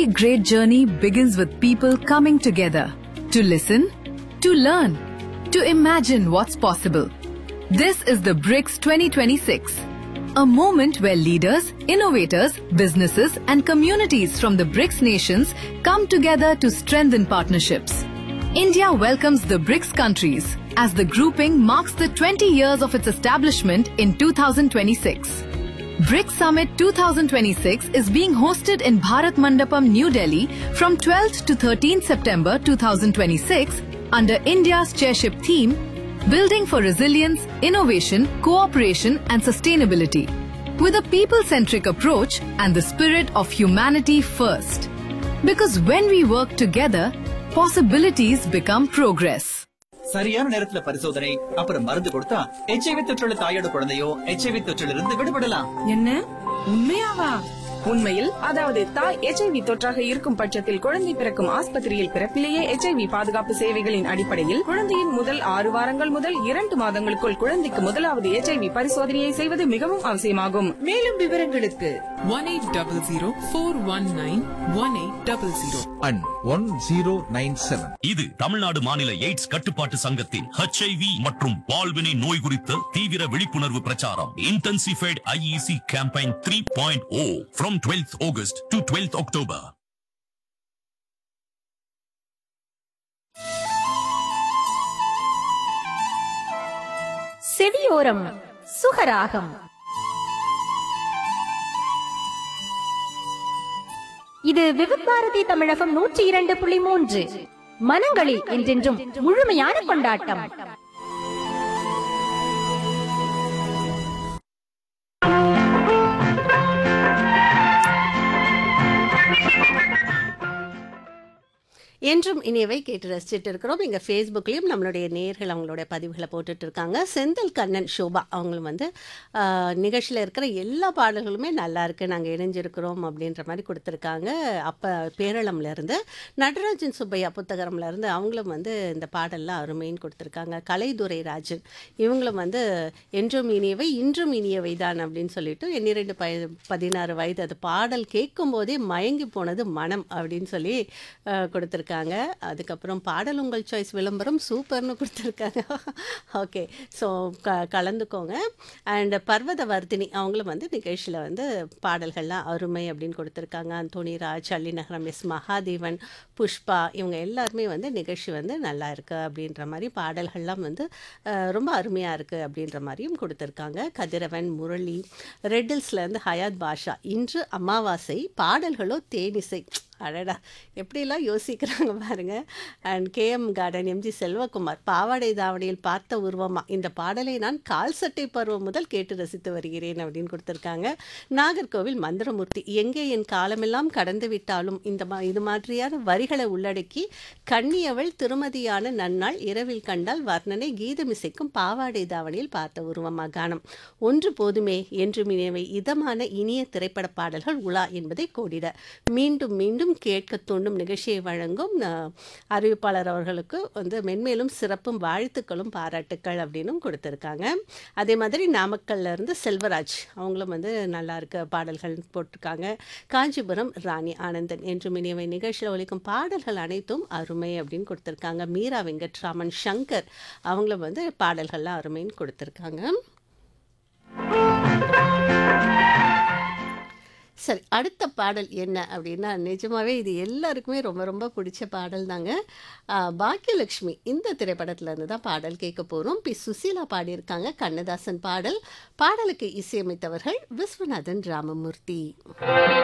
great journey begins with people coming together to listen, to learn, to imagine what's possible. This is the BRICS 2026, a moment where leaders, innovators, businesses, and communities from the BRICS nations come together to strengthen partnerships. India welcomes the BRICS countries as the grouping marks the 20 years of its establishment in 2026. BRICS Summit 2026 is being hosted in Bharat Mandapam, New Delhi from 12th to 13th September 2026 under India's chairship theme Building for Resilience, Innovation, Cooperation and Sustainability with a people-centric approach and the spirit of humanity first. Because when we work together, possibilities become progress. சரியான நேரத்துல பரிசோதனை அப்புறம் மருந்து கொடுத்தா HIV தொற்றுள்ள தாயோட குழந்தையோ HIV தொற்றிலிருந்து விடுபடலாம் என்ன உண்மையாவா உண்மையில் அதாவது தாய் எச்ஐவி தொற்றாக இருக்கும் பட்சத்தில் குழந்தை பிறக்கும் ஆஸ்பத்திரியில் பிறப்பிலேயே எச்ஐவி பாதுகாப்பு சேவைகளின் அடிப்படையில் குழந்தையின் முதல் ஆறு வாரங்கள் முதல் இரண்டு மாதங்களுக்குள் குழந்தைக்கு முதலாவது எச்ஐவி பரிசோதனையை செய்வது மிகவும் அவசியமாகும் மேலும் விவரங்களுக்கு one 1800 and 1097. இது தமிழ்நாடு மாநில எய்ட்ஸ் கட்டுப்பாட்டு சங்கத்தின் HIV மற்றும் பால்வினை நோய் குறித்த தீவிர விழிப்புணர்வு பிரச்சாரம் intensified IEC campaign three point o from twelfth August to twelfth October செவியோரம் சுகராகம் இது விவிபாரதி தமிழகம் நூற்றி இரண்டு புள்ளி மூன்று மனங்களில் என்றென்றும் முழுமையான கொண்டாட்டம் என்றும் இனியவை கேட்டு ரசிச்சுட்டு இருக்கிறோம் இங்கே ஃபேஸ்புக்லேயும் நம்மளுடைய நேர்கள் அவங்களுடைய பதிவுகளை போட்டுட்டு இருக்காங்க செந்தில் கண்ணன் சோபா அவங்களும் வந்து நிகழ்ச்சியில் இருக்கிற எல்லா பாடல்களுமே நல்லா இருக்கு நாங்கள் இணைஞ்சிருக்கிறோம் அப்படின்ற மாதிரி கொடுத்துருக்காங்க அப்போ பேரளம்ல இருந்து நடராஜன் சுப்பையா புத்தகரம்ல இருந்து அவங்களும் வந்து இந்த பாடல்லாம் அருமைன்னு கொடுத்துருக்காங்க கலைதுரை ராஜன் இவங்களும் வந்து என்றும் இனியவை இன்றும் இனியவை தான் அப்படின்னு சொல்லிட்டு எண்ணிரெண்டு பய பதினாறு வயது அது பாடல் கேட்கும் போதே மயங்கி போனது மனம் அப்படின்னு சொல்லி அஹ், கொடுத்துருக்காங்க அதுக்கப்புறம் பாடல் உங்கள் சாய்ஸ் விளம்பரம் சூப்பர்னு கொடுத்துருக்காங்க ஓகே ஸோ க கலந்துக்கோங்க அண்ட் பர்வத வர்த்தினி அவங்களும் வந்து நிகழ்ச்சியில் வந்து பாடல்கள்லாம் அருமை அப்படின்னு கொடுத்துருக்காங்க அந்தோனி ராஜ் அள்ளிநகரம் எஸ் மகாதேவன் புஷ்பா இவங்க எல்லாருமே வந்து நிகழ்ச்சி வந்து நல்லா இருக்கு அப்படின்ற மாதிரி பாடல்கள்லாம் வந்து அஹ், ரொம்ப அருமையாக இருக்குது அப்படின்ற மாதிரியும் கொடுத்துருக்காங்க கதிரவன் முரளி ரெட்டில்ஸ்லேருந்து ஹயாத் பாஷா இன்று அமாவாசை பாடல்களோ தேனிசை அடடா எப்படிலாம் யோசிக்கிறாங்க பாருங்க and KM garden MG Selvakumar பாவாடை தாவணியில் பார்த்த உருவமா இந்த பாடலை நான் கால் சட்டை பருவம் முதல் கேட்டு ரசித்து வருகிறேன் அப்படின்னு கொடுத்துருக்காங்க நாகர்கோவில் மந்திரமூர்த்தி எங்கே என் காலமெல்லாம் கடந்து விட்டாலும் இந்த மா இது மாதிரியான வரிகளை உள்ளடக்கி கண்ணியவள் திருமதியான நன்னாள் இரவில் கண்டால் வர்ணனை கீதமிசைக்கும் பாவாடை தாவணியில் பார்த்த உருவமா கானம் ஒன்று போதுமே என்று மினவை இதமான இனிய திரைப்பட பாடல்கள் உலா என்பதை கோடிட மீண்டும் மீண்டும் கேட்க தூண்டும் நிகழ்ச்சியை வழங்கும் அஹ், அறிவிப்பாளர் அவர்களுக்கு வந்து மென்மேலும் சிறப்பும் வாழ்த்துக்களும் பாராட்டுக்கள் அப்படின்னும் கொடுத்துருக்காங்க அதே மாதிரி நாமக்கல்ல இருந்து செல்வராஜ் அவங்களும் வந்து நல்லா இருக்க பாடல்கள் போட்டிருக்காங்க காஞ்சிபுரம் ராணி ஆனந்தன் என்று இனியவை நிகழ்ச்சியில் ஒலிக்கும் பாடல்கள் அனைத்தும் அருமை அப்படின்னு கொடுத்துருக்காங்க மீரா வெங்கட்ராமன் சங்கர் அவங்களும் வந்து பாடல்கள்லாம் அருமைன்னு கொடுத்துருக்காங்க சரி அடுத்த பாடல் என்ன அப்படின்னா நிஜமாவே இது எல்லாருக்குமே ரொம்ப ரொம்ப பிடிச்ச பாடல் தாங்க ஆஹ், பாக்கியலட்சுமி இந்த திரைப்படத்துல இருந்து தான் பாடல் கேட்க போகிறோம் பி சுசீலா பாடியிருக்காங்க கண்ணதாசன் பாடல் பாடலுக்கு இசையமைத்தவர்கள் விஸ்வநாதன் ராமமூர்த்தி